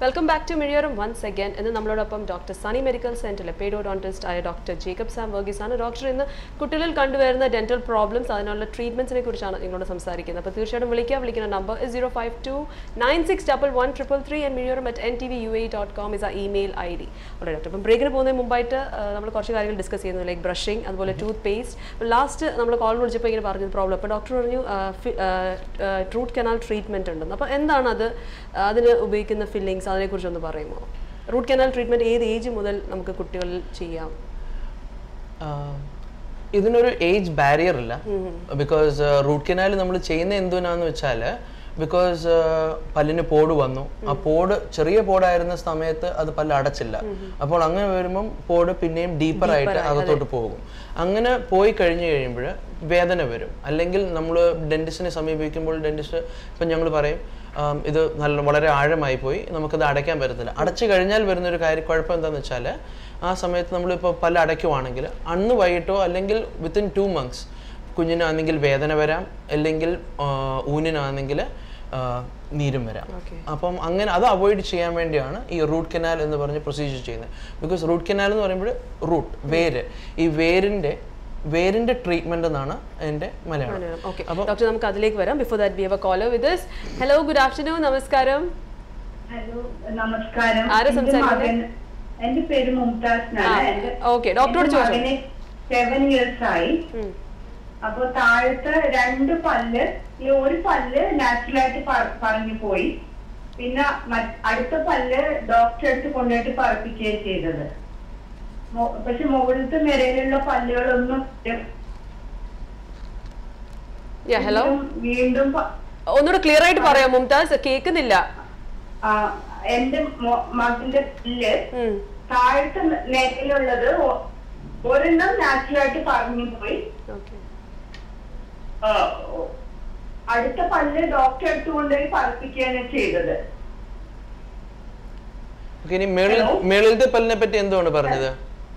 Welcome back to മിഴിയോറും once again ഇന്ന് നമ്മളോടൊപ്പം ഡോക്ടർ സണി മെഡിക്കൽ സെന്ററിലെ പെയ്ഡോഡോണ്ടിസ്റ്റ് ആയ ഡോക്ടർ ജേക്കബ് സാം വർഗീസ് ആണ് ഡോക്ടർ ഇന്ന് കുട്ടികളിൽ കണ്ടുവരുന്ന ഡെന്റൽ പ്രോബ്ലംസ് അതിനുള്ള ട്രീറ്റ്മെന്റ്സിനെ കുറിച്ചാണ് നിങ്ങളോട് സംസാരിക്കുന്നത് അപ്പോൾ തീർച്ചയായിട്ടും വിളിക്കുക വിളിക്കുന്ന number zero five two nine six double one triple three and മിഴിയോറും at N T V U A dot com is ah email I D okay doctor അപ്പം ബ്രേക്കിന് പോകുന്നതിന് മുമ്പായിട്ട് നമ്മൾ കുറച്ച് കാര്യങ്ങൾ ഡിസ്കസ് ചെയ്യുന്നു ലൈക്ക് ബ്രഷിംഗ് അതുപോലെ ടൂത്ത് പേസ്റ്റ് ലാസ്റ്റ് നമ്മൾ കോൾ വിളിച്ചപ്പോൾ ഇങ്ങനെ പറഞ്ഞത് പ്രോബ്ലം അപ്പോൾ ഡോക്ടർ പറഞ്ഞു റൂട്ട് കനാൽ ട്രീറ്റ്മെൻറ്റ് ഉണ്ടെന്ന് അപ്പോൾ എന്താണ് അത് അതിന് ഉപയോഗിക്കുന്ന ഫില്ലിങ്സ് അതിനെക്കുറിച്ച് ഒന്ന് പറയുമോ റൂട്ട് കനാൽ ട്രീറ്റ്മെൻറ്റ് ഏത് ഏജ് മുതൽ നമുക്ക് കുട്ടികളിൽ ചെയ്യാം ആഹ് ഇതിനൊരു ഏജ് ബാരിയർ ഇല്ല ബിക്കോസ് റൂട്ട് കനാൽ നമ്മൾ ചെയ്യുന്ന എന്തിനാന്ന് വെച്ചാൽ ബിക്കോസ് പല്ലിന് പോട് വന്നു ആ പോട് ചെറിയ പോടായിരുന്ന സമയത്ത് അത് പല്ല് അടച്ചില്ല അപ്പോൾ അങ്ങനെ വരുമ്പം പോട് പിന്നെയും ഡീപ്പർ ആയിട്ട് അകത്തോട്ട് പോകും അങ്ങനെ പോയി കഴിഞ്ഞു കഴിയുമ്പോൾ വേദന വരും അല്ലെങ്കിൽ നമ്മൾ ഡെന്റിസ്റ്റിനെ സമീപിക്കുമ്പോൾ ഡെന്റിസ്റ്റ് ഇപ്പം ഞങ്ങൾ പറയും ആം, ഇത് നല്ല വളരെ ആഴമായി പോയി നമുക്കത് അടയ്ക്കാൻ പറ്റത്തില്ല അടച്ചു കഴിഞ്ഞാൽ വരുന്ന ഒരു കാര്യം കുഴപ്പം എന്താണെന്ന് വെച്ചാൽ ആ സമയത്ത് നമ്മളിപ്പോൾ പല്ല് അടയ്ക്കുവാണെങ്കിൽ അന്ന് വൈകിട്ടോ അല്ലെങ്കിൽ വിത്തിൻ ടു മന്ത്സ് കുഞ്ഞിനാണെങ്കിൽ വേദന വരാം അല്ലെങ്കിൽ ആ, ഊനിനാണെങ്കിൽ ആ, നീരും വരാം Okay. അപ്പം അങ്ങനെ അത് അവോയ്ഡ് ചെയ്യാൻ വേണ്ടിയാണ് ഈ റൂട്ട് കനാൽ എന്ന് പറഞ്ഞ പ്രൊസീജിയർ ചെയ്യുന്നത് ബിക്കോസ് റൂട്ട് കനാൽ എന്ന് പറയുമ്പോൾ റൂട്ട് വേര് ഈ വേരിൻ്റെ വേരിൻ്റെ ട്രീറ്റ്മെൻ്റ് എന്നാണ് എൻ്റെ മലയാളം ഓക്കെ ഡോക്ടർ നമുക്ക് അതിലേക്ക് വരാം before that we have a caller with hello good afternoon നമസ്കാരം ഹലോ നമസ്കാരം ആരാ എന്റെ സംസാരിക്കുന്നെ? മകൻ- എന്റെ പേര് മുംതാസ് എന്നാണ് എന്റെ- ഓക്കെ ഡോക്ടറോട് എന്റെ ചോദിച്ചോ മകന് സെവൻ ഇയേഴ്സ് ആയി ഉം. അപ്പൊ താഴത്തെ രണ്ട് പല്ല് ഈ ഒരു പല്ല് നാച്ചുറൽ ആയിട്ട് പ- പറഞ്ഞു പോയി പിന്നെ മറ്റ് അടുത്ത പല്ല് ഡോക്ടറെ അടുത്ത് കൊണ്ടുപോയിട്ട് പറപ്പിക്കുകയും ചെയ്തത് മൊ- പക്ഷെ മുകളിലത്തെ നിരയിലുള്ള പല്ലുകളൊന്നും യാ ഹലോ വീണ്ടും- വീണ്ടും പ- ഒന്നുകൂടെ ക്ലിയർ ആയിട്ട് പറയാം മുംതാസ് കേൾക്കുന്നില്ല ആ, എന്റെ മോ- മകന്റെ പല്ല് ഉം. താഴത്തെ നിരയിലുള്ളത് ഒ- ഒരെണ്ണം നാച്ചുറൽ ആയിട്ട് പറഞ്ഞു പോയി ഓക്കെ ആ, ഒ- അടുത്ത പല്ല് ഡോക്ടറെ അടുത്ത് കൊണ്ടുപോയി പറപ്പിക്കുകയാണ് ചെയ്തത് ഓക്കെ ഇനി മേളിൽ Hello? മേളിലത്തെ പല്ലിനെ പറ്റി എന്തുകൊണ്ട് പറഞ്ഞത്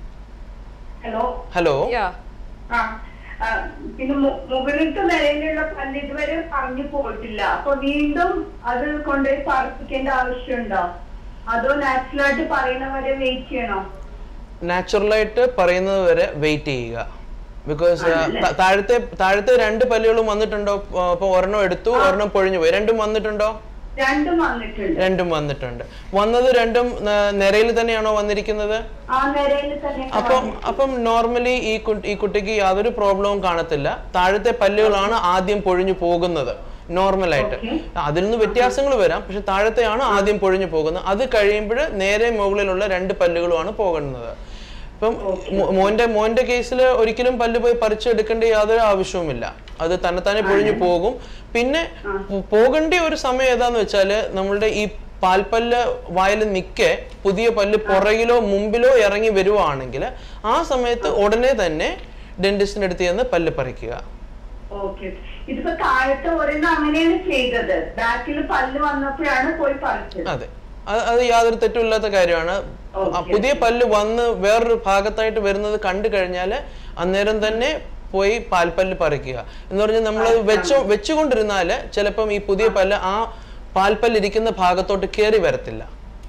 ഹലോ ഹലോ യാ ആ ആ, പിന്നെ മു- മുകളിലത്തെ നിലയിലുള്ള പല്ല് ഇതുവരെ പറഞ്ഞു പോയിട്ടില്ല അപ്പൊ വീണ്ടും അത് കൊണ്ടുപോയി പറപ്പിക്കേണ്ട ആവശ്യമുണ്ടോ അതോ നാച്ചുറൽ ആയിട്ട് പറയുന്നവരെ വെയിറ്റ് ചെയ്യണോ നാച്ചുറലായിട്ട് പറയുന്നത് വരെ വെയിറ്റ് ചെയ്യുക ബിക്കോസ് ആണല്ലേ? താഴത്തെ താഴത്തെ രണ്ട് പല്ലുകളും വന്നിട്ടുണ്ടോ അപ്പൊ ഒരെണ്ണം എടുത്തു ഒരെണ്ണം പൊഴിഞ്ഞു പോയി രണ്ടും വന്നിട്ടുണ്ടോ രണ്ടും വന്നിട്ടുണ്ട് രണ്ടും വന്നിട്ടുണ്ട് വന്നത് രണ്ടും ന- നിരയിൽ തന്നെയാണോ വന്നിരിക്കുന്നത് ആ നിരയിൽ തന്നെ അപ്പം അപ്പം നോർമലി ഈ കുട്ടി ഈ കുട്ടിക്ക് യാതൊരു പ്രോബ്ലവും കാണത്തില്ല താഴത്തെ പല്ലുകളാണ് ആദ്യം പൊഴിഞ്ഞു പോകുന്നത് നോർമലായിട്ട് അതിൽ നിന്ന് വ്യത്യാസങ്ങൾ വരാം പക്ഷെ താഴത്തെയാണ് ആദ്യം പൊഴിഞ്ഞു പോകുന്നത് അത് കഴിയുമ്പോൾ നേരെ മുകളിലുള്ള രണ്ട് പല്ലുകളുമാണ് പോകുന്നത് ഇപ്പം മോ- മോന്റെ മോന്റെ കേസിൽ ഒരിക്കലും പല്ല് പോയി പറിച്ചെടുക്കേണ്ട യാതൊരു ആവശ്യവുമില്ല അത് തന്നെത്താനെ പൊഴിഞ്ഞു പോകും പിന്നെ പോ- പോകേണ്ട ഒരു സമയം ഏതാന്ന് വെച്ചാല് നമ്മളുടെ ഈ പാൽപ്പല്ല് വായിൽ നിൽക്കെ പുതിയ പല്ല് പുറകിലോ മുമ്പിലോ ഇറങ്ങി വരുവാണെങ്കിൽ ആ സമയത്ത് ഉടനെ തന്നെ ഡെന്റിസ്റ്റിന്റെ അടുത്ത് ചെന്ന് പല്ല് പറിക്കുക ഓക്കെ ഇതിപ്പോ താഴത്തെ ഒരെണ്ണം അങ്ങനെയാണ് ചെയ്തത് ബാക്കിൽ പല്ല് വന്നപ്പോഴാണ് പോയി പറിച്ചത് അതെ അത് അത് യാതൊരു തെറ്റുമില്ലാത്ത കാര്യമാണ് ആ പുതിയ പല്ല് വന്ന് വേറൊരു ഭാഗത്തായിട്ട് വരുന്നത് കണ്ടു കഴിഞ്ഞാൽ അന്നേരം തന്നെ പോയി പാൽപ്പല്ല് പറിക്കുക എന്ന് പറഞ്ഞാൽ നമ്മൾ വെച്ചോ വെച്ചുകൊണ്ടിരുന്നാൽ ചിലപ്പം ഈ പുതിയ പല്ല് ആ പാൽപ്പല്ല് ഇരിക്കുന്ന ഭാഗത്തോട്ട് കയറി വരത്തില്ല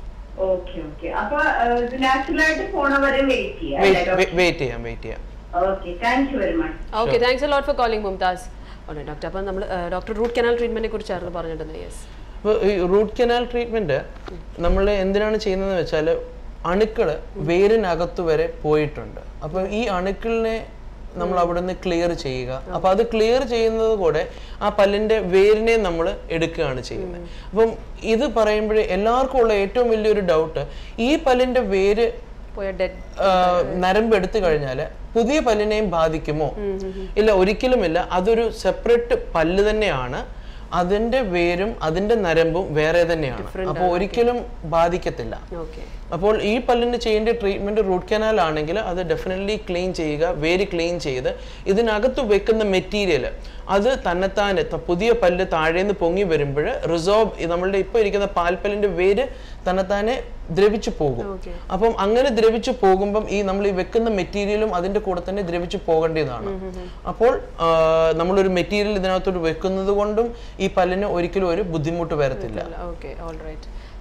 ഓക്കെ ഓക്കെ അപ്പൊ നാച്ചുറൽ ആയിട്ട് പോണവരെ വെയിറ്റ് ചെയ്യാം വെയിറ്റ് ചെയ്യാം വെയിറ്റ് ചെയ്യാം okay thank you very much okay thanks a lot for calling Mumtaz okay doctor അപ്പം നമ്മൾ ഡോക്ടർ റൂട്ട് കനാൽ ട്രീറ്റ്മെന്റിനെ കുറിച്ചായിരുന്നു പറഞ്ഞിട്ടുള്ളത് യെസ് അപ്പോൾ ഈ റൂട്ട് കനാൽ ട്രീറ്റ്മെന്റ് നമ്മൾ എന്തിനാണ് ചെയ്യുന്നതെന്ന് വെച്ചാൽ അണുക്കൾ വേരിനകത്ത് വരെ പോയിട്ടുണ്ട് അപ്പോൾ ഈ അണുക്കളിനെ നമ്മൾ അവിടെ നിന്ന് ക്ലിയർ ചെയ്യുക അപ്പോൾ അത് ക്ലിയർ ചെയ്യുന്നത് കൂടെ ആ പല്ലിന്റെ വേരിനെ നമ്മൾ എടുക്കുകയാണ് ചെയ്യുന്നത് അപ്പം ഇത് പറയുമ്പോൾ എല്ലാവർക്കും ഉള്ള ഏറ്റവും വലിയൊരു ഡൗട്ട് ഈ പല്ലിന്റെ വേര് പോയ ഡെഡ് ആ, നരമ്പ് എടുത്തു കഴിഞ്ഞാൽ പുതിയ പല്ലിനെയും ബാധിക്കുമോ ഇല്ല ഒരിക്കലുമില്ല അതൊരു സെപ്പറേറ്റ് പല്ല് തന്നെയാണ് അതിന്റെ വേരും അതിന്റെ നരമ്പും വേറെ തന്നെയാണ് അപ്പോൾ ഒരിക്കലും ബാധിക്കത്തില്ല ഓക്കെ അപ്പോൾ ഈ പല്ലിന് ചെയ്യേണ്ട ട്രീറ്റ്മെന്റ് റൂട്ട് കനാൽ ആണെങ്കിൽ അത് ഡെഫിനറ്റ്ലി ക്ലീൻ ചെയ്യുക വേര് ക്ലീൻ ചെയ്ത് ഇതിനകത്ത് വെക്കുന്ന മെറ്റീരിയൽ അത് തന്നെത്താനെ ത- പുതിയ പല്ല് താഴേന്ന് പൊങ്ങി വരുമ്പോൾ റിസോർവ് നമ്മളുടെ ഇപ്പോൾ ഇരിക്കുന്ന പാൽപ്പല്ലിന്റെ വേര് തന്നെത്താനെ ദ്രവിച്ചു പോകും ഓക്കെ അപ്പം അങ്ങനെ ദ്രവിച്ചു പോകുമ്പം ഈ നമ്മൾ ഈ വെക്കുന്ന മെറ്റീരിയലും അതിന്റെ കൂടെ തന്നെ ദ്രവിച്ചു പോകേണ്ടതാണ് അപ്പോൾ ആ, നമ്മളൊരു മെറ്റീരിയൽ ഇതിനകത്തോട്ട് വെക്കുന്നത് കൊണ്ടും ഈ പല്ലിന് ഒരിക്കലും ഒരു ബുദ്ധിമുട്ട് വരത്തില്ല ഓക്കെ ഓൾ റൈറ്റ്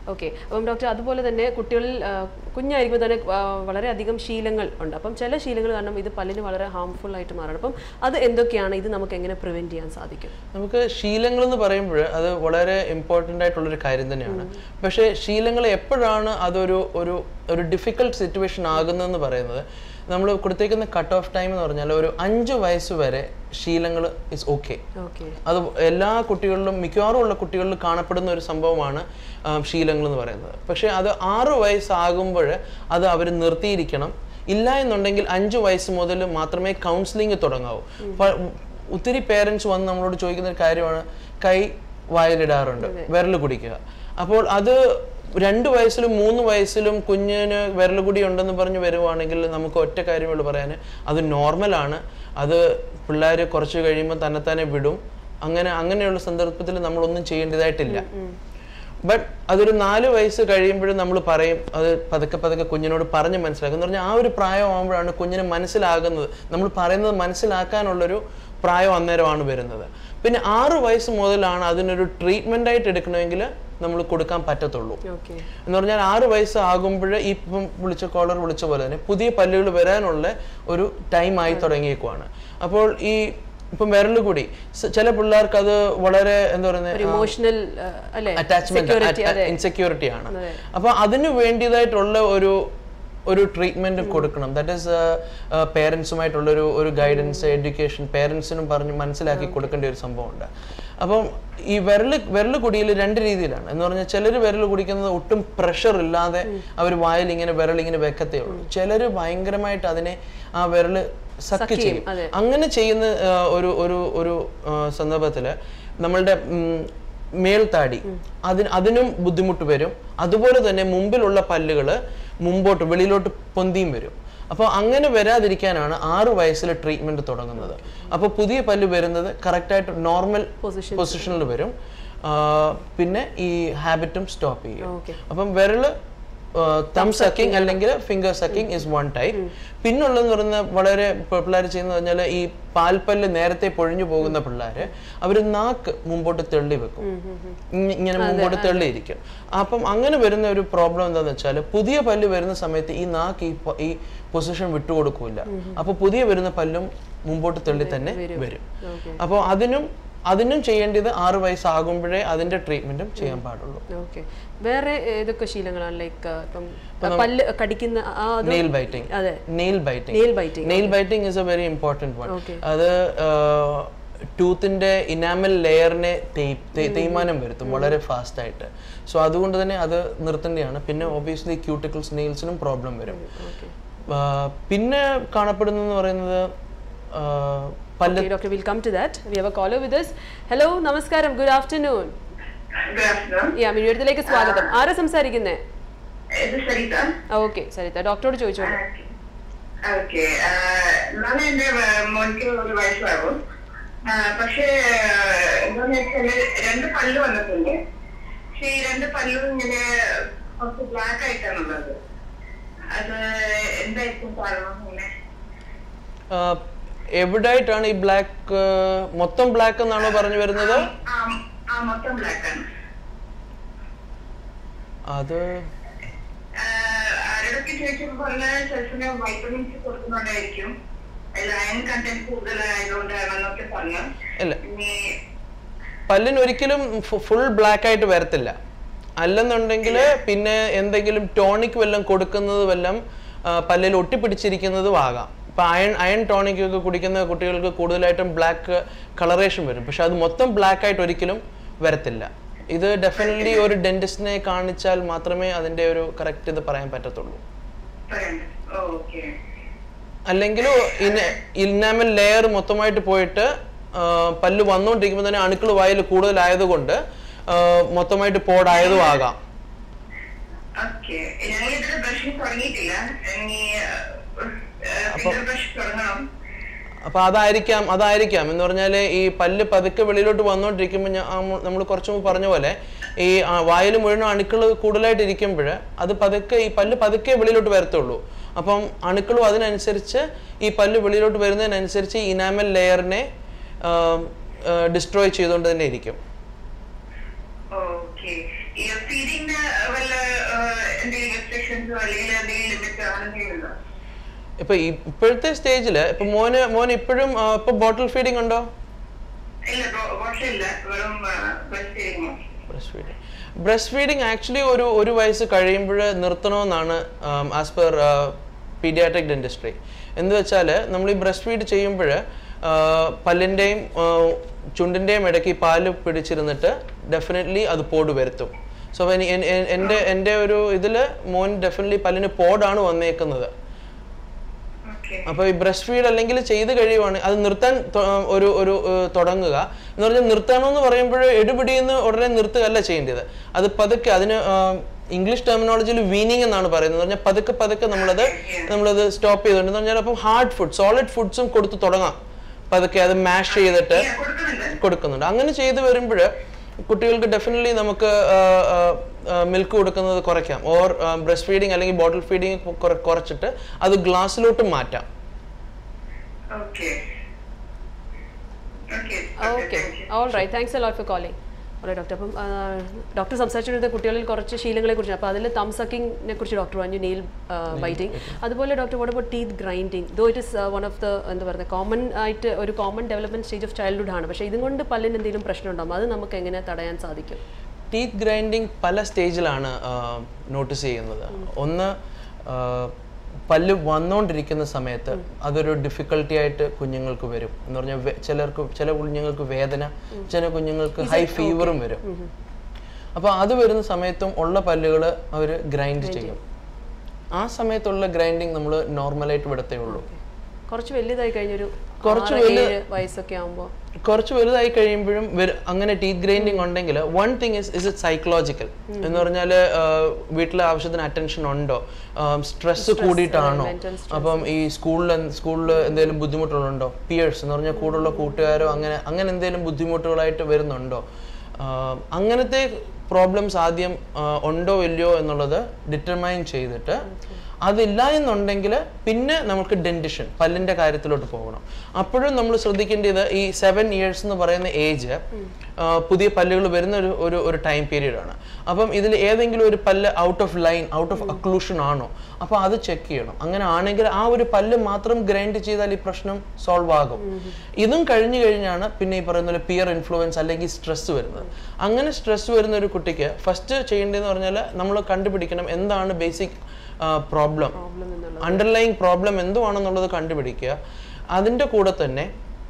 ഓക്കെ അപ്പം ഡോക്ടർ അതുപോലെ തന്നെ കുട്ടികളിൽ ആ, കുഞ്ഞായിരിക്കുമ്പോൾ തന്നെ ആ, വളരെയധികം ശീലങ്ങൾ ഉണ്ട് അപ്പം ചില ശീലങ്ങൾ കാരണം ഇത് പല്ലിന് വളരെ ഹാംഫുൾ ആയിട്ട് മാറണം അപ്പം അത് എന്തൊക്കെയാണ് ഇത് നമുക്ക് എങ്ങനെ പ്രിവെന്റ് ചെയ്യാൻ സാധിക്കും നമുക്ക് ശീലങ്ങൾ എന്ന് പറയുമ്പോൾ അത് വളരെ ഇമ്പോർട്ടൻ്റ് ആയിട്ടുള്ളൊരു കാര്യം തന്നെയാണ് പക്ഷേ ശീലങ്ങൾ എപ്പോഴാണ് അതൊരു ഒരു ഒരു ഡിഫിക്കൽട്ട് സിറ്റുവേഷൻ ആകുന്നതെന്ന് പറയുന്നത് നമ്മൾ കൊടുത്തേക്കുന്ന കട്ട് ഓഫ് ടൈം എന്ന് പറഞ്ഞാൽ ഒരു അഞ്ച് വയസ്സ് വരെ ശീലങ്ങൾ ഇസ് ഓക്കെ ഓക്കെ അത് എല്ലാ കുട്ടികളിലും മിക്കവാറും ഉള്ള കുട്ടികളിൽ കാണപ്പെടുന്ന ഒരു സംഭവമാണ് ശീലങ്ങൾ എന്ന് പറയുന്നത് പക്ഷേ അത് ആറ് വയസ്സാകുമ്പോൾ അത് അവർ നിർത്തിയിരിക്കണം ഇല്ല എന്നുണ്ടെങ്കിൽ അഞ്ച് വയസ്സ് മുതൽ മാത്രമേ കൗൺസിലിംഗ് തുടങ്ങാവൂ പ- ഒത്തിരി പേരൻസ് വന്ന് നമ്മളോട് ചോദിക്കുന്ന ഒരു കാര്യമാണ് കൈ വായിലിടാറുണ്ട് വിരൽ കുടിക്കുക അപ്പോൾ അത് രണ്ട് വയസ്സിലും മൂന്ന് വയസ്സിലും കുഞ്ഞിന് വിരലുകുടി ഉണ്ടെന്ന് പറഞ്ഞ് വരുവാണെങ്കിൽ നമുക്ക് ഒറ്റ കാര്യമുള്ളൂ പറയാൻ അത് നോർമലാണ് അത് പിള്ളേർ കുറച്ച് കഴിയുമ്പോൾ തന്നെത്താനെ വിടും അങ്ങനെ അങ്ങനെയുള്ള സന്ദർഭത്തിൽ നമ്മളൊന്നും ചെയ്യേണ്ടതായിട്ടില്ല ബട്ട് അതൊരു നാല് വയസ്സ് കഴിയുമ്പോഴും നമ്മൾ പറയും അത് പതുക്കെ പതുക്കെ കുഞ്ഞിനോട് പറഞ്ഞ് മനസ്സിലാക്കും എന്ന് പറഞ്ഞാൽ ആ ഒരു പ്രായമാകുമ്പോഴാണ് കുഞ്ഞിന് മനസ്സിലാകുന്നത് നമ്മൾ പറയുന്നത് മനസ്സിലാക്കാനുള്ളൊരു പ്രായം അന്നേരമാണ് വരുന്നത് പിന്നെ ആറ് വയസ്സ് മുതലാണ് അതിനൊരു ട്രീറ്റ്മെൻ്റ് ആയിട്ട് എടുക്കണമെങ്കിൽ നമ്മൾ കൊടുക്കാൻ പറ്റത്തുള്ളൂ ഓക്കെ എന്ന് പറഞ്ഞാൽ ആറ് വയസ്സ് ആകുമ്പോൾ ഈ ഇപ്പം വിളിച്ച കോളർ വിളിച്ച പോലെ തന്നെ പുതിയ പല്ലുകൾ വരാനുള്ള ഒരു ടൈം ആയി തുടങ്ങിയേക്കുവാണ് അപ്പോൾ ഈ ഇപ്പം വിരൽ കൂടി സ- ചില പിള്ളേർക്ക് അത് വളരെ എന്താ പറയുന്നത് ഇമോഷണൽ അല്ലേ അറ്റാച്ച്മെന്റ് Security, അതെ. ഇൻസെക്യൂരിറ്റി ആണ് അതെ. അപ്പൊ അതിന് വേണ്ടിയതായിട്ടുള്ള ഒരു ഒരു ട്രീറ്റ്മെന്റ് കൊടുക്കണം ദാറ്റ് ഈസ് പേരൻസുമായിട്ടുള്ള ഒരു ഒരു ഗൈഡൻസ് എഡ്യൂക്കേഷൻ പേരൻസിനും പറഞ്ഞ് മനസ്സിലാക്കി കൊടുക്കേണ്ട ഒരു സംഭവമുണ്ട് അപ്പം ഈ വിരല് വിരൽ കുടിയിൽ രണ്ട് രീതിയിലാണ് എന്ന് പറഞ്ഞാൽ ചിലർ വിരൽ കുടിക്കുന്നത് ഒട്ടും പ്രഷർ ഇല്ലാതെ അവർ വായിൽ ഇങ്ങനെ വിരൽ ഇങ്ങനെ വെക്കത്തേ ഉള്ളൂ ചിലർ ഭയങ്കരമായിട്ട് അതിനെ ആ വിരല് സക്ക് ചെയ്യും അതെ. അങ്ങനെ ചെയ്യുന്ന ആ, ഒരു ഒരു ഒരു സന്ദർഭത്തിൽ നമ്മളുടെ ഉം, മേൽത്താടി അതിന് അതിനും ബുദ്ധിമുട്ട് വരും അതുപോലെ തന്നെ മുമ്പിലുള്ള പല്ലുകൾ മുമ്പോട്ട് വെളിയിലോട്ട് പൊന്തിയും വരും അപ്പോൾ അങ്ങനെ വരാതിരിക്കാനാണ് ആറ് വയസ്സിൽ ട്രീറ്റ്മെന്റ് തുടങ്ങുന്നത് അപ്പോൾ പുതിയ പല്ല് വരുന്നത് കറക്റ്റായിട്ട് നോർമൽ Position. പൊസിഷനിൽ വരും ആ, പിന്നെ ഈ ഹാബിറ്റും സ്റ്റോപ്പ് ചെയ്യും ഓക്കെ അപ്പം വിരല് തം സക്കിങ് അല്ലെങ്കിൽ finger sucking is one type പിന്നുള്ളതെന്ന് പറയുന്ന വളരെ പിള്ളേർ ചെയ്യുന്നത് പറഞ്ഞാൽ ഈ പാൽപ്പല്ല് നേരത്തെ പൊഴിഞ്ഞു പോകുന്ന പിള്ളേര് അവർ നാക്ക് മുമ്പോട്ട് തെള്ളി വെക്കും ഇങ്ങ- ഇങ്ങനെ മുമ്പോട്ട് തെള്ളിയിരിക്കും അപ്പം അങ്ങനെ വരുന്ന ഒരു പ്രോബ്ലം എന്താണെന്ന് വെച്ചാൽ പുതിയ പല്ല് വരുന്ന സമയത്ത് ഈ നാക്ക് ഈ പൊ- ഈ പൊസിഷൻ വിട്ടുകൊടുക്കൂല അപ്പൊ പുതിയ വരുന്ന പല്ലും മുമ്പോട്ട് തെള്ളി തന്നെ വരും ഓക്കെ അപ്പോൾ അതിനും അതിനും ചെയ്യേണ്ടത് ആറ് വയസ്സാകുമ്പോഴേ അതിന്റെ ട്രീറ്റ്മെന്റും ചെയ്യാൻ പാടുള്ളൂ ഓക്കെ വേറെ ഏതൊക്കെ ശീലങ്ങളാണ് ലൈക്ക് ഇപ്പം പല്ല് കടിക്കുന്ന ആ അത് നെയിൽ ബൈറ്റിംഗ് അതെ nail biting nail biting nail biting is a very important one Okay. അത് ടൂത്തിന്റെ ഇനാമൽ ലെയറിനെ തേയ്മാനം വരുത്തും വളരെ ഫാസ്റ്റ് ആയിട്ട് സോ അതുകൊണ്ട് തന്നെ അത് നിർത്തേണ്ടതാണ് പിന്നെ ഒബിയസ്ലി ക്യൂട്ടിക്കിൾസ് നെയിൽസിനും പ്രോബ്ലം വരും ഓക്കെ ആ, പിന്നെ കാണപ്പെടുന്നതെന്ന് പറയുന്നത് ആ, പല്ല് Okay, doctor, we'll come to that. We have a caller with us. Hello, നമസ്കാരം ഗുഡ് ആഫ്റ്റർനൂൺ ഗുഡ് ആഫ്റ്റർനൂൺ യാ മിനിയടത്തിലേക്ക് സ്വാഗതം ആരാ സംസാരിക്കുന്നേ ഇത് സരിത ഓക്കെ സരിത ഡോക്ടറോട് ചോദിച്ചോളൂ ഓക്കെ നാളെ എന്റെ മോനിക്ക് ഒരു വയസ്സാകും ആ, പക്ഷേ എന്താന്ന് വെച്ചാല് രണ്ട് പല്ല് വന്നിട്ടുണ്ട് പക്ഷെ ഈ രണ്ട് പല്ലും ഇങ്ങനെ കുറച്ച് ബ്ലാക്ക് ആയിട്ടാണുള്ളത് അത് എന്തായിരിക്കും കാരണം ഇങ്ങനെ ആ, എവിടായിട്ടാണ് ഈ ബ്ലാക്ക് മൊത്തം ബ്ലാക്ക് എന്നാണോ പറഞ്ഞു വരുന്നത് ആ ആ മൊത്തം ബ്ലാക്ക് ആണ് അത് ആഹ് ആരോടൊക്കെ ചോദിച്ചപ്പോൾ പറഞ്ഞ സെൽസിന് വൈറ്റമിൻസ് കൊടുക്കുന്നുണ്ടായിരിക്കും അതിൽ അയൺ കണ്ടന്റ് കൂടുതലായതുകൊണ്ടാണെന്നൊക്കെ പറഞ്ഞു ഇല്ല ഇനി പല്ലിന് ഒരിക്കലും ഫുൾ ബ്ലാക്ക് ആയിട്ട് വരത്തില്ല അല്ലെന്നുണ്ടെങ്കിൽ പിന്നെ എന്തെങ്കിലും ടോണിക് വല്ലതും കൊടുക്കുന്നത് വല്ലതും ആ, പല്ലിൽ ഒട്ടിപ്പിടിച്ചിരിക്കുന്നതും ആകാം ഇപ്പൊ അയൺ അയൺ ടോണിക് ഒക്കെ കുടിക്കുന്ന കുട്ടികൾക്ക് കൂടുതലായിട്ടും ബ്ലാക്ക് കളറേഷൻ വരും പക്ഷെ അത് മൊത്തം ബ്ലാക്ക് ആയിട്ട് ഒരിക്കലും വരത്തില്ല ഇത് ഡെഫിനറ്റ്ലി ഒരു ഡെന്റിസ്റ്റിനെ കാണിച്ചാൽ മാത്രമേ അതിന്റെ ഒരു കറക്റ്റ് ഇത് പറയാൻ പറ്റത്തുള്ളൂ പറയണ്ട ഓക്കെ അല്ലെങ്കിൽ ഇന്നാമൽ ലെയർ മൊത്തമായിട്ട് പോയിട്ട് ആ, പല്ല് വന്നുകൊണ്ടിരിക്കുമ്പോൾ തന്നെ അണുക്കൾ വായിൽ കൂടുതലായതുകൊണ്ട് ആ, മൊത്തമായിട്ട് പോടായതും ആകാം ഓക്കെ ഞങ്ങൾ ഇതിൽ ബ്രഷിംഗ് തുടങ്ങിയിട്ടില്ല ഇനി ഫിംഗർ ബ്രഷ് തുടങ്ങണം അപ്പൊ അതായിരിക്കാം അതായിരിക്കാം എന്ന് പറഞ്ഞാൽ ഈ പല്ല് പതുക്കെ വെളിയിലോട്ട് വന്നുകൊണ്ടിരിക്കുമ്പോൾ നമ്മൾ കുറച്ച് മുമ്പ് പറഞ്ഞ പോലെ ഈ വായിൽ മുഴുവൻ അണുക്കൾ കൂടുതലായിട്ട് ഇരിക്കുമ്പോൾ അത് പതുക്കെ ഈ പല്ല് പതുക്കെ വെളിയിലോട്ട് വരത്തുള്ളൂ അപ്പം അണുക്കളും അതിനനുസരിച്ച് ഈ പല്ല് വെളിയിലോട്ട് വരുന്നതിനനുസരിച്ച് ഇനാമൽ ലെയറിനെ ഡിസ്ട്രോയ് ചെയ്തുകൊണ്ട് തന്നെ ഇരിക്കും ഓക്കെ ഈ ഫീഡിങ് വല്ല എന്തെങ്കിലും റെസ്ട്രിക്ഷൻസോ അല്ലെങ്കിൽ എന്തെങ്കിലും ലിമിറ്റ് അങ്ങനെ എന്തെങ്കിലും ഉണ്ടോ ഇപ്പൊ ഈ- ഇപ്പോഴത്തെ സ്റ്റേജില് ഇപ്പൊ മോന് മോന് ഇപ്പോഴും ആ, ഇപ്പൊ ബോട്ടിൽ ഫീഡിംഗ് ഉണ്ടോ ഇല്ല മോശമില്ല വെറും breast feeding breast feeding breast feeding actually ഒരു ഒരു വയസ്സ് കഴിയുമ്പോൾ നിർത്തണമെന്നാണ് ആസ് പെർ പീഡിയാട്രിക് ഡെന്റിസ്ട്രി എന്ന് വെച്ചാൽ നമ്മൾ ഈ ബ്രസ്റ്റ് ഫീഡ് ചെയ്യുമ്പോൾ പല്ലിൻ്റെയും ചുണ്ടിൻ്റെയും ഇടയ്ക്ക് ഈ പാല് പിടിച്ചിരുന്നിട്ട് ഡെഫിനറ്റ്ലി അത് പോട് വരുത്തും സോ എൻ്റെ എൻ്റെ ഒരു ഇതിൽ മോൻ ഡെഫിനറ്റ്ലി പല്ലിന് പോടാണ് വന്നേക്കുന്നത് ഓക്കെ അപ്പോൾ ഈ ബ്രസ്റ്റ് ഫീഡ് അല്ലെങ്കിൽ ചെയ്ത് കഴിയുവാണ് അത് നിർത്താൻ തൊ- ഒരു ഒരു ഏർ, തുടങ്ങുക എന്ന് പറഞ്ഞാൽ നിർത്തണമെന്ന് പറയുമ്പോൾ എടുപിടിയെന്ന് ഉടനെ നിർത്തുകയല്ല ചെയ്യേണ്ടത് അത് പതുക്കെ അതിന് ഇംഗ്ലീഷ് ടെർമിനോളജിയിൽ വീനിങ് എന്നാണ് പറയുന്നത് എന്ന് പറഞ്ഞാൽ പതുക്കെ പതുക്കെ നമ്മളത് നമ്മളത് സ്റ്റോപ്പ് ചെയ്തുകൊണ്ട് എന്ന് പറഞ്ഞാൽ അപ്പം ഹാർഡ് ഫുഡ് സോളിഡ് ഫുഡ്സും കൊടുത്ത് തുടങ്ങാം പതുക്കെ അത് മാഷ് ചെയ്തിട്ട് കൊടുക്കുന്നുണ്ട് കൊടുക്കുന്നുണ്ട് അങ്ങനെ ചെയ്തു വരുമ്പോൾ കുട്ടികൾക്ക് ഡെഫിനറ്റ്ലി നമുക്ക് മിൽക്ക് കൊടുക്കുന്നത് കുറയ്ക്കാം ഓർ ബ്രസ്റ്റ് ഫീഡിങ് അല്ലെങ്കിൽ ബോട്ടിൽ ഫീഡിങ് കുറച്ചിട്ട് അത് ഗ്ലാസ്സിലോട്ട് മാറ്റാം okay okay okay all right thanks a lot for calling ഓളെ ഡോക്ടർ അപ്പം ഡോക്ടർ സംസാരിച്ചിരുന്ന കുട്ടികളിൽ കുറച്ച് ശീലങ്ങളെ കുറിച്ച് അപ്പോൾ അതിൽ തം സക്കിങ്ങിനെ കുറിച്ച് ഡോക്ടർ പറഞ്ഞു നെയിൽ ബൈറ്റിംഗ് അതുപോലെ doctor what about teeth grinding though it is one of the എന്താ പറയുക കോമൺ ആയിട്ട് ഒരു common development stage of childhood ആണ് പക്ഷേ ഇതും കൊണ്ട് പല്ലിന് എന്തെങ്കിലും പ്രശ്നം ഉണ്ടാകും അത് നമുക്ക് എങ്ങനെ തടയാൻ സാധിക്കും ടീത്ത് ഗ്രൈൻഡിങ് പല സ്റ്റേജിലാണ് നോട്ടീസ് ചെയ്യുന്നത് ഒന്ന് ആ, പല്ല് വന്നുകൊണ്ടിരിക്കുന്ന സമയത്ത് അതൊരു ഡിഫിക്കൽട്ടി ആയിട്ട് കുഞ്ഞുങ്ങൾക്ക് വരും എന്ന് പറഞ്ഞാൽ വെ- ചിലർക്ക് ചില കുഞ്ഞുങ്ങൾക്ക് വേദന ചില കുഞ്ഞുങ്ങൾക്ക് ഹൈ ഫീവറും വരും അപ്പോൾ അത് വരുന്ന സമയത്തും ഉള്ള പല്ലുകൾ അവർ ഗ്രൈൻഡ് ചെയ്യും ആ സമയത്തുള്ള ഗ്രൈൻഡിങ് നമ്മൾ നോർമലായിട്ട് വിടത്തേ ഉള്ളൂ കുറച്ച് വലുതായി കഴിഞ്ഞൊരു കുറച്ച് ആറ്, വലുത്- ഏഴ് വയസ്സൊക്കെ ആകുമ്പോൾ കുറച്ച് വലുതായി കഴിയുമ്പോഴും വര- അങ്ങനെ ടീത്ത് ഗ്രൈൻഡിങ് ഉണ്ടെങ്കിൽ one thing is is it psychological എന്ന് പറഞ്ഞാൽ വീട്ടിലെ ആവശ്യത്തിന് അറ്റൻഷൻ ഉണ്ടോ സ്ട്രെസ് കൂടിയിട്ടാണോ mental അപ്പം ഈ സ്കൂളിൽ സ്കൂളിൽ എന്തെങ്കിലും ബുദ്ധിമുട്ടുകളുണ്ടോ പിയേഴ്സ് എന്ന് പറഞ്ഞാൽ കൂടുള്ള കൂട്ടുകാരോ അങ്ങനെ അങ്ങനെ എന്തെങ്കിലും ബുദ്ധിമുട്ടുകളായിട്ട് വരുന്നുണ്ടോ ആഹ് അങ്ങനത്തെ പ്രോബ്ലംസ് ആദ്യം ആഹ് ഉണ്ടോ ഇല്ലയോ എന്നുള്ളത് ഡിറ്റർമൈൻ ചെയ്തിട്ട് അതില്ല എന്നുണ്ടെങ്കിൽ പിന്നെ നമുക്ക് ഡെന്റിഷൻ പല്ലിന്റെ കാര്യത്തിലോട്ട് പോകണം അപ്പോഴും നമ്മൾ ശ്രദ്ധിക്കേണ്ടത് ഈ സെവൻ ഇയേഴ്സ് എന്ന് പറയുന്ന ഏജ് പുതിയ പല്ലുകൾ വരുന്ന ഒരു ഒരു ഒരു ടൈം പീരീഡ് ആണ് അപ്പം ഇതിൽ ഏതെങ്കിലും ഒരു പല്ല് out of line out of occlusion ആണോ അപ്പോൾ അത് ചെക്ക് ചെയ്യണം അങ്ങനെ ആണെങ്കിൽ ആ ഒരു പല്ല് മാത്രം ഗ്രൈൻഡ് ചെയ്താൽ ഈ പ്രശ്നം സോൾവ് ആകും ഇതും കഴിഞ്ഞു കഴിഞ്ഞാണ് പിന്നെ ഈ പറയുന്ന പോലെ പിയർ ഇൻഫ്ലുവൻസ് അല്ലെങ്കിൽ സ്ട്രെസ് വരുന്നത് അങ്ങനെ സ്ട്രെസ് വരുന്ന ഒരു കുട്ടിക്ക് ഫസ്റ്റ് ചെയ്യേണ്ടതെന്ന് പറഞ്ഞാൽ നമ്മൾ കണ്ടുപിടിക്കണം എന്താണ് ബേസിക് പ്രോബ്ലം പ്രോബ്ലം എന്നുള്ളത് അണ്ടർലൈങ് പ്രോബ്ലം എന്തുവാണെന്നുള്ളത് കണ്ടുപിടിക്കുക അതിൻ്റെ കൂടെ തന്നെ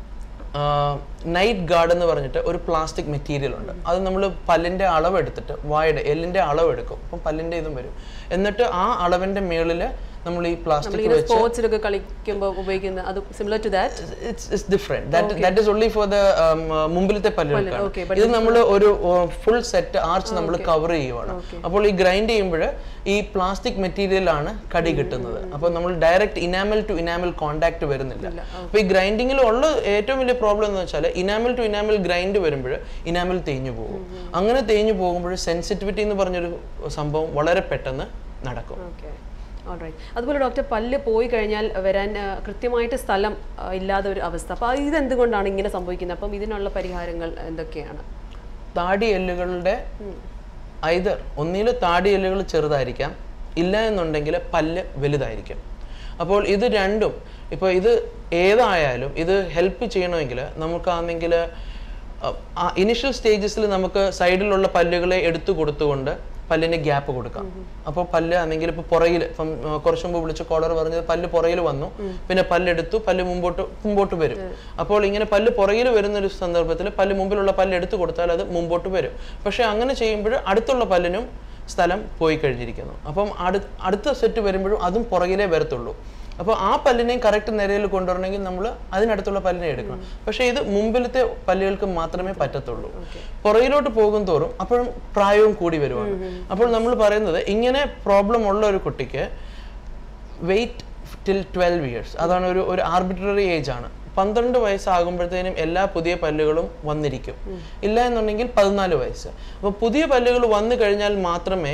നൈറ്റ് ഗാർഡ് എന്ന് പറഞ്ഞിട്ട് ഒരു പ്ലാസ്റ്റിക് മെറ്റീരിയൽ ഉണ്ട് അത് നമ്മൾ പല്ലിൻ്റെ അളവെടുത്തിട്ട് വായുടെ എല്ലിൻ്റെ അളവെടുക്കും അപ്പം പല്ലിൻ്റെ ഇതും വരും എന്നിട്ട് ആ അളവിൻ്റെ മേളിൽ നമ്മൾ ഈ പ്ലാസ്റ്റിക് നമ്മളിങ്ങനെ സ്പോർട്സിലൊക്കെ കളിക്കുമ്പോൾ ഉപയോഗിക്കുന്ന അത് similar to that it's it's different that that is only for the മുമ്പിലത്തെ okay, പല്ലുകൾക്കാണ് but ഇത് നമ്മൾ ഒരു ഫുൾ സെറ്റ് ആർച്ച് നമ്മൾ കവർ ചെയ്യുവാണ് അപ്പോൾ ഈ ഗ്രൈൻഡ് ചെയ്യുമ്പോൾ ഈ പ്ലാസ്റ്റിക് മെറ്റീരിയൽ ആണ് കടി കിട്ടുന്നത് അപ്പോൾ നമ്മൾ direct enamel to enamel contact വരുന്നില്ല അപ്പോൾ ഈ ഗ്രൈൻഡിങ്ങിൽ ഉള്ള ഏറ്റവും വലിയ പ്രോബ്ലം എന്ന് വെച്ചാൽ ഇനാമൽ ടു ഇനാമൽ ഗ്രൈൻഡ് വരുമ്പോൾ ഇനാമൽ തേഞ്ഞു പോകും അങ്ങനെ തേഞ്ഞു പോകുമ്പോൾ സെൻസിറ്റിവിറ്റി എന്ന് പറഞ്ഞൊരു സംഭവം വളരെ പെട്ടെന്ന് നടക്കും ഓക്കെ ഓൾറൈറ്റ് അതുപോലെ ഡോക്ടർ പല്ല് പോയി കഴിഞ്ഞാൽ വരാൻ ആ, കൃത്യമായിട്ട് സ്ഥലം ആ, ഇല്ലാത്ത ഒരു അവസ്ഥ അപ്പോൾ ഇത് എന്തുകൊണ്ടാണ് ഇങ്ങനെ സംഭവിക്കുന്നത് അപ്പം ഇതിനുള്ള പരിഹാരങ്ങൾ എന്തൊക്കെയാണ് താടി എല്ലുകളുടെ ഐതർ ഒന്നിൽ താടി എല്ലുകൾ ചെറുതായിരിക്കാം ഇല്ല എന്നുണ്ടെങ്കിൽ പല്ല് വലുതായിരിക്കും അപ്പോൾ ഇത് രണ്ടും ഇപ്പോൾ ഇത് ഏതായാലും ഇത് ഹെൽപ്പ് ചെയ്യണമെങ്കിൽ നമുക്കാണെങ്കിൽ ഇനിഷ്യൽ സ്റ്റേജസിൽ നമുക്ക് സൈഡിലുള്ള പല്ലുകളെ എടുത്തു കൊടുത്തുകൊണ്ട് പല്ലിന് ഗ്യാപ്പ് കൊടുക്കാം അപ്പോൾ പല്ല് ആണെങ്കിൽ ഇപ്പോൾ പുറകിൽ ഇപ്പം ആ, കുറച്ച് മുമ്പ് വിളിച്ച കോളർ പറഞ്ഞത് പല്ല് പുറകിൽ വന്നു പിന്നെ പല്ലെടുത്തു പല്ല് മുമ്പോട്ട് മുമ്പോട്ട് വരും അപ്പോൾ ഇങ്ങനെ പല്ല് പുറകിൽ വരുന്ന ഒരു സന്ദർഭത്തിൽ പല്ല് മുമ്പിലുള്ള പല്ല് എടുത്തു കൊടുത്താൽ അത് മുമ്പോട്ട് വരും പക്ഷേ അങ്ങനെ ചെയ്യുമ്പോൾ അടുത്തുള്ള പല്ലിനും സ്ഥലം പോയി കഴിഞ്ഞിരിക്കുന്നു അപ്പം അടു അടുത്ത സെറ്റ് വരുമ്പോഴും അതും പുറകിലേ വരത്തുള്ളൂ അപ്പോൾ ആ പല്ലിനെയും കറക്റ്റ് നിരയിൽ കൊണ്ടുവരണമെങ്കിൽ നമ്മൾ അതിനടുത്തുള്ള പല്ലിനെ എടുക്കണം പക്ഷേ ഇത് മുമ്പിലത്തെ പല്ലുകൾക്ക് മാത്രമേ പറ്റത്തുള്ളൂ പുറകിലോട്ട് പോകും തോറും അപ്പോഴും പ്രായവും കൂടി വരുവാണ് അപ്പോൾ നമ്മൾ പറയുന്നത് ഇങ്ങനെ പ്രോബ്ലം ഉള്ള ഒരു കുട്ടിക്ക് വെയിറ്റ് ടിൽ ട്വൽവ് ഇയേഴ്സ് അതാണ് ഒരു ഒരു ആർബിട്രറി ഏജ് ആണ് പന്ത്രണ്ട് വയസ്സാകുമ്പോഴത്തേനും എല്ലാ പുതിയ പല്ലുകളും വന്നിരിക്കും ഇല്ല എന്നുണ്ടെങ്കിൽ പതിനാല് വയസ്സ് അപ്പോൾ പുതിയ പല്ലുകൾ വന്നു കഴിഞ്ഞാൽ മാത്രമേ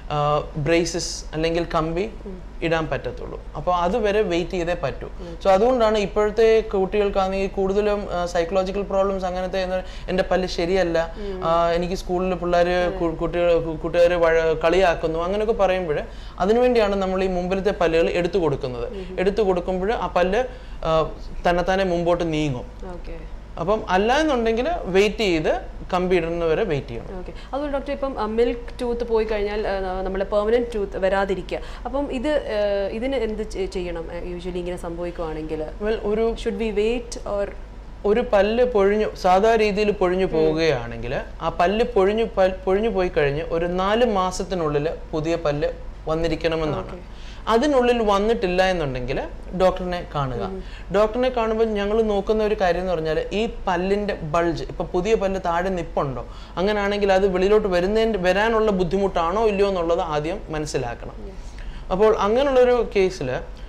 ബ്രേസസ് അല്ലെങ്കിൽ കമ്പി ഇടാൻ പറ്റത്തുള്ളൂ അപ്പോൾ അതുവരെ വെയിറ്റ് ചെയ്തേ പറ്റൂ സോ അതുകൊണ്ടാണ് ഇപ്പോഴത്തെ കുട്ടികൾക്കാണെങ്കിൽ കൂടുതലും സൈക്കോളജിക്കൽ പ്രോബ്ലംസ് അങ്ങനത്തെ എന്ന് എൻ്റെ പല്ല് ശരിയല്ല ആ, എനിക്ക് സ്കൂളിൽ പിള്ളേർ കുട്ടികൾ കൂട്ടുകാർ കളിയാക്കുന്നു അങ്ങനെയൊക്കെ പറയുമ്പോൾ അതിനുവേണ്ടിയാണ് നമ്മൾ ഈ മുമ്പിലത്തെ പല്ലുകൾ എടുത്തു കൊടുക്കുന്നത് എടുത്തു കൊടുക്കുമ്പോൾ ആ പല്ല് ആ, തന്നെത്താനെ മുമ്പോട്ട് നീങ്ങും ഓക്കെ അപ്പം അല്ല എന്നുണ്ടെങ്കിൽ വെയിറ്റ് ചെയ്ത് കമ്പി ഇടുന്നവരെ വെയിറ്റ് ചെയ്യണം ഓക്കെ അതുപോലെ ഡോക്ടർ ഇപ്പം മിൽക്ക് ടൂത്ത് പോയി കഴിഞ്ഞാൽ നമ്മൾ പെർമനന്റ് ടൂത്ത് വരാതിരിക്കുക അപ്പം ഇത് ആ, ഇതിന് എന്ത് ചെ- ചെയ്യണം യൂഷ്വലി ഇങ്ങനെ സംഭവിക്കുവാണെങ്കിൽ വെൽ ഒരു ഷുഡ് ബി വെയിറ്റ് ഓർ ഒരു പല്ല് പൊഴിഞ്ഞു സാധാ രീതിയിൽ പൊഴിഞ്ഞു പോവുകയാണെങ്കിൽ ആ പല്ല് പൊഴിഞ്ഞു പൽ- പൊഴിഞ്ഞു പോയി കഴിഞ്ഞ് ഒരു നാല് മാസത്തിനുള്ളിൽ പുതിയ പല്ല് വന്നിരിക്കണമെന്നാണ് അതിനുള്ളിൽ വന്നിട്ടില്ല എന്നുണ്ടെങ്കിൽ ഡോക്ടറിനെ കാണുക ഡോക്ടറിനെ കാണുമ്പോൾ ഞങ്ങൾ നോക്കുന്ന ഒരു കാര്യം എന്ന് പറഞ്ഞാൽ ഈ പല്ലിന്റെ ബൾജ് ഇപ്പൊ പുതിയ പല്ല് താഴെ നിപ്പുണ്ടോ അങ്ങനെയാണെങ്കിൽ അത് വെളിയിലോട്ട് വരുന്നതിന് വരാനുള്ള ബുദ്ധിമുട്ടാണോ ഇല്ലയോ എന്നുള്ളത് ആദ്യം മനസ്സിലാക്കണം അപ്പോൾ അങ്ങനെയുള്ളൊരു കേസിൽ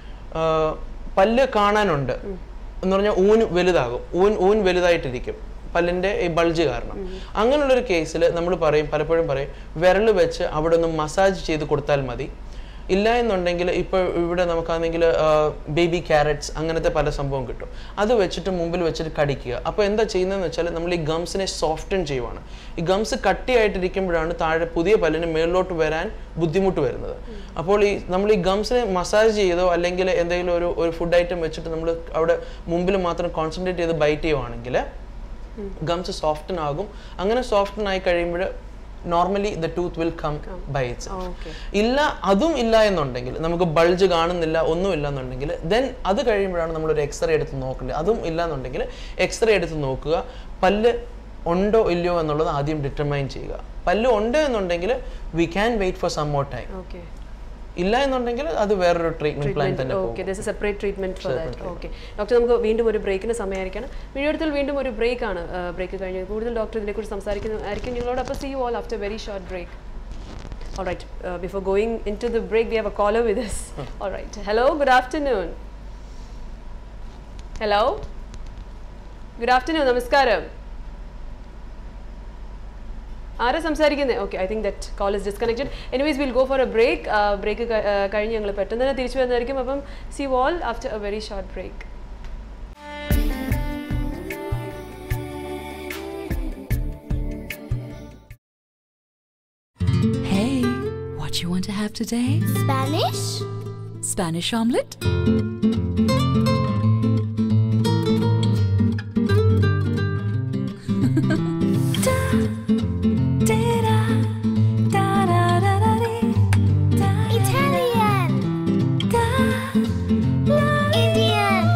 പല്ല് കാണാനുണ്ട് എന്ന് പറഞ്ഞാൽ ഊൻ വലുതാകും ഊൻ ഊൻ വലുതായിട്ടിരിക്കും പല്ലിന്റെ ഈ ബൾജ് കാരണം അങ്ങനെയുള്ളൊരു കേസിൽ നമ്മൾ പറയും പലപ്പോഴും പറയും വിരൽ വെച്ച് അവിടെ ഒന്ന് മസാജ് ചെയ്ത് കൊടുത്താൽ മതി ഇല്ല എന്നുണ്ടെങ്കിൽ ഇപ്പോൾ ഇവിടെ നമുക്കാണെങ്കിൽ ബേബി ക്യാരറ്റ്സ് അങ്ങനത്തെ പല സംഭവം കിട്ടും അത് വെച്ചിട്ട് മുമ്പിൽ വെച്ചിട്ട് കടിക്കുക അപ്പോൾ എന്താ ചെയ്യുന്നതെന്ന് വെച്ചാൽ നമ്മൾ ഈ ഗംസിനെ സോഫ്റ്റൻ ചെയ്യുവാണ് ഈ ഗംസ് കട്ടിയായിട്ടിരിക്കുമ്പോഴാണ് താഴെ പുതിയ പല്ലിന് മേളിലോട്ട് വരാൻ ബുദ്ധിമുട്ട് വരുന്നത് അപ്പോൾ ഈ നമ്മൾ ഈ ഗംസിനെ മസാജ് ചെയ്തോ അല്ലെങ്കിൽ എന്തെങ്കിലും ഒരു ഒരു ഫുഡ് ഐറ്റം വെച്ചിട്ട് നമ്മൾ അവിടെ മുമ്പിൽ മാത്രം കോൺസെൻട്രേറ്റ് ചെയ്ത് ബൈറ്റ് ചെയ്യുവാണെങ്കിൽ ഗംസ് സോഫ്റ്റൻ ആകും അങ്ങനെ സോഫ്റ്റൻ ആയി കഴിയുമ്പോൾ normally the tooth will come by its okay ഇല്ല അതും ഇല്ല എന്നുണ്ടെങ്കിൽ നമുക്ക് ബൾജ് കാണുന്നില്ല ഒന്നും ഇല്ല എന്നുണ്ടെങ്കിൽ ദെൻ അത് കഴിയുമ്പോഴാണ് നമ്മൾ ഒരു എക്സ്റേ എടുത്ത് നോക്കേണ്ടത് അതും ഇല്ല എന്നുണ്ടെങ്കിൽ എക്സ്റേ എടുത്ത് നോക്കുക പല്ല് ഉണ്ടോ ഇല്ലയോ എന്നുള്ളത് ആദ്യം ഡിറ്റർമൈൻ ചെയ്യുക പല്ല് ഉണ്ട് എന്നുണ്ടെങ്കിൽ we can wait for some more time okay ഇല്ല എന്നുണ്ടെങ്കിൽ അത് വേറൊരു ട്രീറ്റ്മെന്റ് പ്ലാൻ തന്നെ പോകും okay this separate treatment for that okay doctor നമുക്ക് വീണ്ടും ഒരു ബ്രേക്കിന് സമയമായിരിക്കണം വീഡിയോത്തിൽ വീണ്ടും ഒരു ബ്രേക്ക് ആണ് ബ്രേക്ക് കഴിഞ്ഞ് കൂടുതൽ ഡോക്ടർ ഇതിനെക്കുറിച്ച് സംസാരിക്കുന്നതായിരിക്കും നിങ്ങളോട് അപ്പോൾ see you all after very short break All right, uh, before going into the break, we have a caller with us. All right. Hello, good afternoon. Hello? Good afternoon, നമസ്കാരം ആരാ സംസാരിക്കുന്നത് okay I think that call is disconnected anyways will go for a break break കഴിഞ്ഞ് ഞങ്ങൾ പെട്ടെന്ന് തന്നെ തിരിച്ചു വരുന്നതായിരിക്കും അപ്പം see all after a very short break Hey, what you want to have today? Spanish? Spanish omelette? Italian? Indian?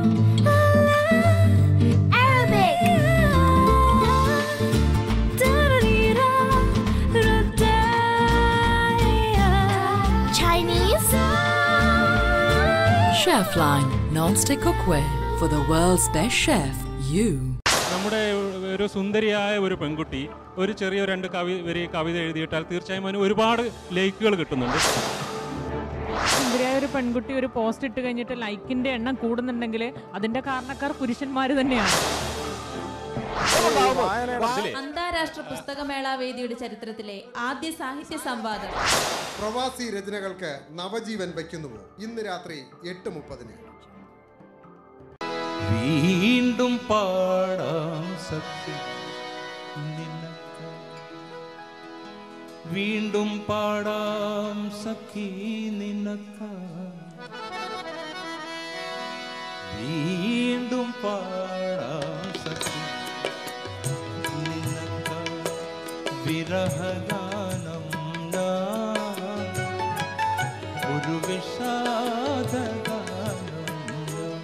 Arabic? Chinese? Chefline non-stick cookware for the world's best chef. You. നമ്മുടെ ഒരു സുന്ദരിയായ ഒരു പെൺകുട്ടി ഒരു ചെറിയ രണ്ട് കവി ഒരു കവിത എഴുതിയിട്ടാൽ തീർച്ചയായും അതിന് ഒരുപാട് ലൈക്കുകൾ കിട്ടുന്നുണ്ട് സുന്ദരിയായ ഒരു പെൺകുട്ടി ഒരു പോസ്റ്റ് ഇട്ട് കഴിഞ്ഞിട്ട് ലൈക്കിന്റെ എണ്ണം കൂടുന്നുണ്ടെങ്കിൽ അതിന്റെ കാരണക്കാർ പുരുഷന്മാർ തന്നെയാണ് അന്താരാഷ്ട്ര പുസ്തകമേള വേദിയുടെ ചരിത്രത്തിലെ ആദ്യ സാഹിത്യ സംവാദം പ്രവാസി രചനകൾക്ക് നവജീവൻ വയ്ക്കുന്നുവോ ഇന്ന് രാത്രി എട്ട് മുപ്പതിന് വീണ്ടും പാടാം സഖി നിനക്ക് വീണ്ടും പാടാം സഖി നിനക്ക് വീണ്ടും പാടാം സഖി നിനക്ക് വിരഹഗാനം ഞാൻ ഒരു വിഷാദഗാനം ഞാൻ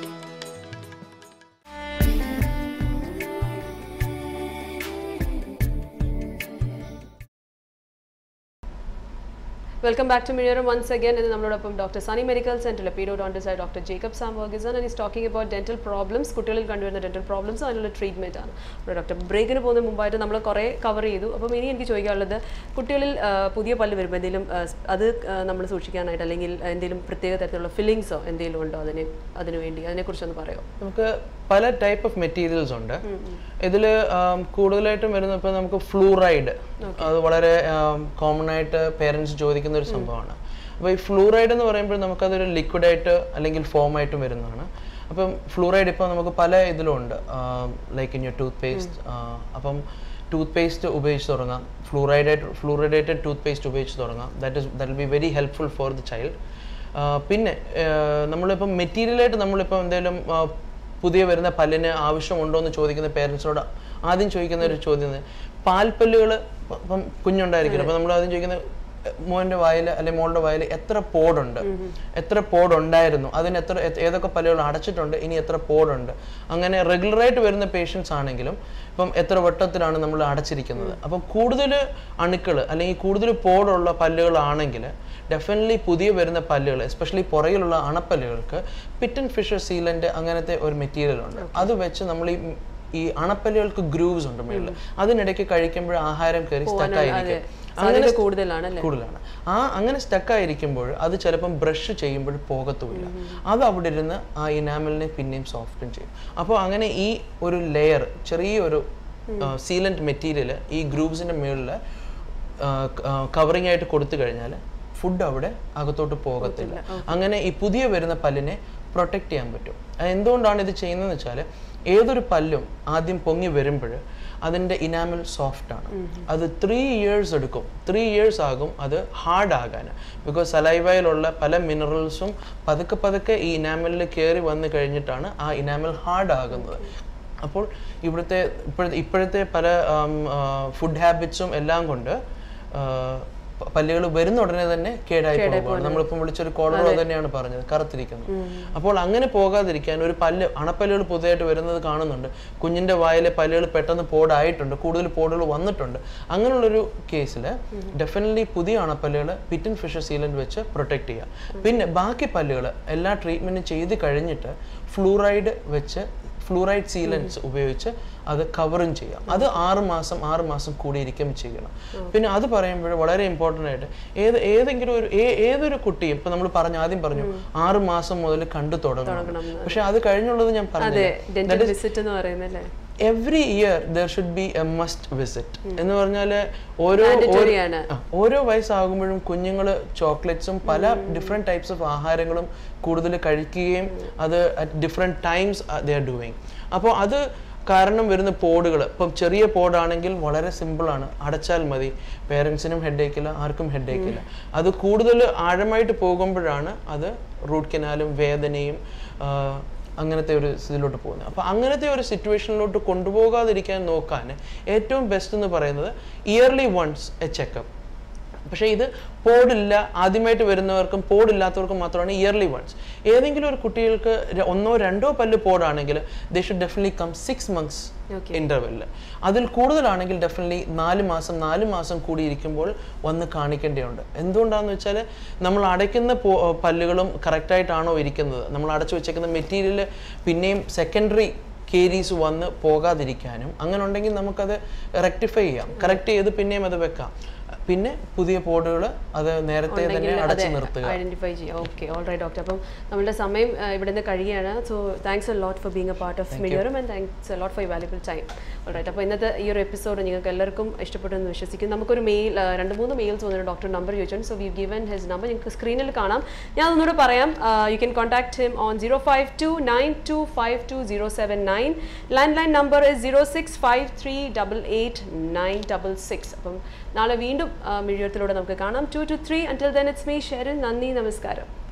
വെൽക്കം ബാക്ക് ടു മിനിയർ വൺസ് അഗൈൻ ഇത് നമ്മളോടൊപ്പം ഡോക്ടർ സണി മെഡിക്കൽ സെന്ററിലെ പീഡോഡോണ്ടിസായ doctor Jacob Sam Varghese and is talking about dental problems കുട്ടികളിൽ കണ്ടുവരുന്ന ഡെന്റൽ പ്രോബ്ലംസ് അതിനുള്ള ട്രീറ്റ്മെന്റ് ആണ് അപ്പോൾ ഡോക്ടർ ബ്രേക്കിന് പോകുന്നതിന് മുമ്പായിട്ട് നമ്മൾ കുറേ കവർ ചെയ്തു അപ്പം ഇനി എനിക്ക് ചോദിക്കാനുള്ളത് കുട്ടികളിൽ ആ, പുതിയ പല്ല് വരുമ്പോൾ എന്തെങ്കിലും ആ, സ്- അത് നമ്മൾ സൂക്ഷിക്കാനായിട്ട് അല്ലെങ്കിൽ എന്തെങ്കിലും പ്രത്യേക തരത്തിലുള്ള ഫില്ലിങ്സോ എന്തെങ്കിലും ഉണ്ടോ അതിന് അതിന് വേണ്ടി അതിനെക്കുറിച്ചൊന്ന് പറയുമോ നമുക്ക് പല ടൈപ്പ് ഓഫ് മെറ്റീരിയൽസ് ഉണ്ട് ഇതിൽ കൂടുതലായിട്ടും വരുന്നത് ഇപ്പോൾ നമുക്ക് ഫ്ലൂറൈഡ് അത് വളരെ കോമൺ ആയിട്ട് പേരൻസ് ചോദിക്കുന്ന ഒരു സംഭവമാണ് അപ്പോൾ ഈ ഫ്ലൂറൈഡ് എന്ന് പറയുമ്പോൾ നമുക്കതൊരു ലിക്വിഡായിട്ട് അല്ലെങ്കിൽ ഫോം ആയിട്ട് വരുന്നതാണ് അപ്പം ഫ്ലൂറൈഡ് ഇപ്പോൾ നമുക്ക് പല ഇതിലും ഉണ്ട് like in your toothpaste അപ്പം ടൂത്ത് പേസ്റ്റ് ഉപയോഗിച്ച് തുടങ്ങാം ഫ്ലൂറൈഡേറ്റ് ഫ്ലൂറൈഡേറ്റഡ് ടൂത്ത് പേസ്റ്റ് ഉപയോഗിച്ച് തുടങ്ങാം that is that will be very helpful for the child പിന്നെ ആഹ് നമ്മളിപ്പം മെറ്റീരിയലായിട്ട് നമ്മളിപ്പം എന്തെങ്കിലും ആഹ് പുതിയ വരുന്ന പല്ലിന് ആവശ്യമുണ്ടോ എന്ന് ചോദിക്കുന്ന പേരൻസിനോട് ആദ്യം ചോദിക്കുന്ന ഒരു ചോദ്യം എന്ന് പാൽപ്പല്ലുകൾ ഇപ്പം കുഞ്ഞുണ്ടായിരിക്കും അപ്പം നമ്മൾ ആദ്യം ചോദിക്കുന്നത് മോൻ്റെ വായിൽ അല്ലെങ്കിൽ മോളുടെ വായിൽ എത്ര പോടുണ്ട് എത്ര പോടുണ്ടായിരുന്നു അതിന് എത്ര എ- ഏതൊക്കെ പല്ലുകൾ അടച്ചിട്ടുണ്ട് ഇനി എത്ര പോടുണ്ട് അങ്ങനെ റെഗുലറായിട്ട് വരുന്ന പേഷ്യൻസ് ആണെങ്കിലും ഇപ്പം എത്ര വട്ടത്തിലാണ് നമ്മൾ അടച്ചിരിക്കുന്നത് അപ്പം കൂടുതൽ അണുക്കൾ അല്ലെങ്കിൽ കൂടുതൽ പോടുള്ള പല്ലുകളാണെങ്കിൽ ഡെഫിനറ്റ്ലി പുതിയ വരുന്ന പല്ലുകൾ എസ്പെഷ്യലി പുറകിലുള്ള അണപ്പല്ലുകൾക്ക് പിറ്റൻ ഫിഷർ സീലന്റ് അങ്ങനത്തെ ഒരു മെറ്റീരിയൽ ഉണ്ട് അത് വെച്ച് നമ്മൾ ഈ ഈ അണപ്പല്ലുകൾക്ക് ഗ്രൂവ്സ് ഉണ്ട് മേളിൽ അതിനിടയ്ക്ക് കഴിക്കുമ്പോൾ ആഹാരം കയറി സ്റ്റക്ക് ആയിരിക്കും സാധ്യത കൂടുതലാണ് അല്ലേ കൂടുതലാണ് ആ അങ്ങനെ സ്റ്റക്ക് ആയിരിക്കുമ്പോൾ അത് ചിലപ്പം ബ്രഷ് ചെയ്യുമ്പോൾ പോകത്തുമില്ല അത് അവിടെ ഇരുന്ന് ആ ഇനാമലിനെ പിന്നെയും സോഫ്റ്റൻ ചെയ്യും അപ്പോൾ അങ്ങനെ ഈ ഒരു ലെയർ ചെറിയൊരു സീലന്റ് മെറ്റീരിയൽ ഈ ഗ്രൂപ്പ്സിന്റെ മുകളിൽ കവറിംഗ് ആയിട്ട് കൊടുത്തു കഴിഞ്ഞാൽ ഫുഡ് അവിടെ അകത്തോട്ട് പോകത്തില്ല അങ്ങനെ ഈ പുതിയ വരുന്ന പല്ലിനെ പ്രൊട്ടക്ട് ചെയ്യാൻ പറ്റും അത് എന്തുകൊണ്ടാണ് ഇത് ചെയ്യുന്നതെന്ന് വെച്ചാൽ ഏതൊരു പല്ലും ആദ്യം പൊങ്ങി വരുമ്പോൾ അതിൻ്റെ ഇനാമൽ സോഫ്റ്റ് ആണ് അത് ത്രീ ഇയേഴ്സ് എടുക്കും ത്രീ ഇയേഴ്സ് ആകും അത് ഹാർഡ് ആകാൻ ബിക്കോസ് സലൈവയിലുള്ള പല മിനറൽസും പതുക്കെ പതുക്കെ ഈ ഇനാമലിൽ കയറി വന്നു കഴിഞ്ഞിട്ടാണ് ആ ഇനാമൽ ഹാർഡ് ആകുന്നത് അപ്പോൾ ഇവിടുത്തെ ഇപ്പോഴത്തെ ഇപ്പോഴത്തെ പല ഫുഡ് ഹാബിറ്റ്സും എല്ലാം കൊണ്ട് പല്ലുകൾ വരുന്ന ഉടനെ തന്നെ കേടായി പോകുകയാണ് നമ്മളിപ്പം വിളിച്ചൊരു കോളറോ തന്നെയാണ് പറഞ്ഞത് കറുത്തിരിക്കുന്നത് അപ്പോൾ അങ്ങനെ പോകാതിരിക്കാൻ ഒരു പല്ല് അണപ്പല്ലുകൾ പുതിയതായിട്ട് വരുന്നത് കാണുന്നുണ്ട് കുഞ്ഞിന്റെ വായിലെ പല്ലുകൾ പെട്ടെന്ന് പോടായിട്ടുണ്ട് കൂടുതൽ പോടുകൾ വന്നിട്ടുണ്ട് അങ്ങനെയുള്ളൊരു കേസിൽ ഡെഫിനറ്റ്ലി പുതിയ അണപ്പല്ലുകൾ പിറ്റൻ ഫിഷർ സീലന്റ് വെച്ച് പ്രൊട്ടക്ട് ചെയ്യുക പിന്നെ ബാക്കി പല്ലുകൾ എല്ലാ ട്രീറ്റ്മെന്റും ചെയ്ത് കഴിഞ്ഞിട്ട് ഫ്ലൂറൈഡ് വെച്ച് ഫ്ലൂറൈഡ് സീലൻസ് ഉപയോഗിച്ച് അത് കവറും ചെയ്യാം അത് ആറ് മാസം ആറ് മാസം കൂടി ഇരിക്കും ചെയ്യണം പിന്നെ അത് പറയുമ്പോൾ വളരെ ഇമ്പോർട്ടൻ്റ് ആയിട്ട് ഏത് ഏതെങ്കിലും ഒരു ഏ- ഏതൊരു കുട്ടിയും ഇപ്പൊ നമ്മൾ പറഞ്ഞു ആദ്യം പറഞ്ഞു ആറ് മാസം മുതൽ കണ്ടു തുടങ്ങണം പക്ഷെ അത് കഴിഞ്ഞുള്ളത് ഞാൻ അതെ പറഞ്ഞില്ലേ ഡെന്റൽ വിസിറ്റ് എന്ന് പറയുന്നല്ലേ every year there should be a must visit എന്ന് പറഞ്ഞാൽ ഓരോ Mandatory ഓരോ- ആണ്. ആ, ഓരോ വയസ്സാകുമ്പോഴും കുഞ്ഞുങ്ങൾ ചോക്ലേറ്റ്സും പല ഡിഫറെൻറ്റ് ടൈപ്സ് ഓഫ് ആഹാരങ്ങളും കൂടുതൽ കഴിക്കുകയും അത് at different times they are doing അപ്പോൾ അത് കാരണം വരുന്ന പോഡുകൾ ഇപ്പം ചെറിയ പോഡാണെങ്കിൽ വളരെ സിമ്പിളാണ് അടച്ചാൽ മതി പേരൻസിനും ഹെഡേക്കില്ല ആർക്കും ഹെഡേക്കില്ല അത് കൂടുതൽ ആഴമായിട്ട് പോകുമ്പോഴാണ് അത് റൂട്ട് കനാലും വേദനയും ആ, അങ്ങനത്തെ ഒരു ഇതിലോട്ട് പോകുന്നത് അപ്പോൾ അങ്ങനത്തെ ഒരു സിറ്റുവേഷനിലോട്ട് കൊണ്ടുപോകാതിരിക്കാൻ നോക്കാൻ ഏറ്റവും ബെസ്റ്റ് എന്ന് പറയുന്നത് ഇയർലി വൺസ് എ ചെക്കപ്പ് പക്ഷേ ഇത് പോഡില്ല ആദ്യമായിട്ട് വരുന്നവർക്കും പോഡില്ലാത്തവർക്കും മാത്രമാണ് ഇയർലി വൺസ് ഏതെങ്കിലും ഒരു കുട്ടികൾക്ക് ര- ഒന്നോ രണ്ടോ പല്ല് പോഡാണെങ്കിൽ they should definitely come six months ഇന്റർവെല്ലിൽ അതിൽ കൂടുതലാണെങ്കിൽ ഡെഫിനറ്റ്ലി നാല് മാസം നാല് മാസം കൂടി ഇരിക്കുമ്പോൾ വന്ന് കാണിക്കേണ്ടതുണ്ട് എന്തുകൊണ്ടാണെന്ന് വെച്ചാൽ നമ്മൾ അടയ്ക്കുന്ന പോ- പല്ലുകളും കറക്റ്റായിട്ടാണോ ഇരിക്കുന്നത് നമ്മൾ അടച്ചു വെച്ചേക്കുന്ന മെറ്റീരിയൽ പിന്നെയും സെക്കൻഡറി കേരീസ് വന്ന് പോകാതിരിക്കാനും അങ്ങനെ ഉണ്ടെങ്കിൽ നമുക്കത് റെക്ടിഫൈ ചെയ്യാം കറക്റ്റ് ചെയ്ത് പിന്നെയും അത് വെക്കാം പിന്നെ പുതിയ പോഡുകൾ അത് നേരത്തെ തന്നെ അടച്ചു നിർത്തുക ഐഡന്റിഫൈ ചെയ്യാം ഓക്കെ ഓൾ റൈറ്റ് ഡോക്ടർ അപ്പം നമ്മളുടെ സമയം ആ, ഇവിടെ നിന്ന് കഴിയുകയാണ് so thanks a lot for being a part of മീഡിയറും and thanks a lot for valuable time all right അപ്പോൾ ഇന്നത്തെ ഈ ഒരു എപ്പിസോഡ് നിങ്ങൾക്ക് എല്ലാവർക്കും ഇഷ്ടപ്പെട്ടു എന്ന് വിശ്വസിക്കുന്നു നമുക്കൊരു മെയിൽ രണ്ട് മൂന്ന് മെയിൽസ് വന്നിട്ട് ഡോക്ടർ നമ്പർ ചോദിച്ചു so we given his number നിങ്ങൾക്ക് സ്ക്രീനിൽ കാണാം ഞാൻ ഒന്നുകൂടെ പറയാം you can contact him on zero five two nine two five two zero seven nine landline number is zero six five three double eight nine double six അപ്പം നാളെ വീണ്ടും മിഴിയത്തിലൂടെ നമുക്ക് കാണാം two two three until then it's me Sherin നന്ദി നമസ്കാരം